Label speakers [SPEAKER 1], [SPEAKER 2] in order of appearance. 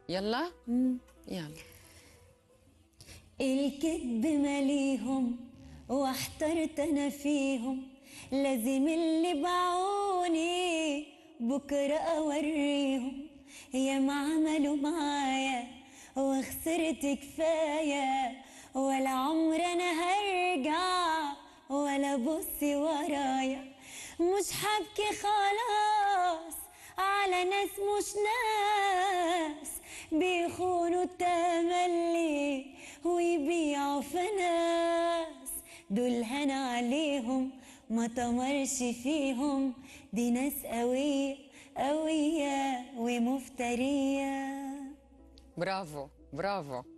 [SPEAKER 1] يلا يلا
[SPEAKER 2] الكذب ماليهم واحترت انا فيهم لازم اللي باعوني بكرة اوريهم يا ما عملوا معايا وخسرت كفاية ولا عمر انا هرجع ولا بصي ورايا مش حبكي خلاص على ناس مش ناس بيخونوا التملي ويبيعوا في ناس دول هنا عليهم ما تمرش فيهم دي ناس قوية قوية ومفترية
[SPEAKER 1] برافو برافو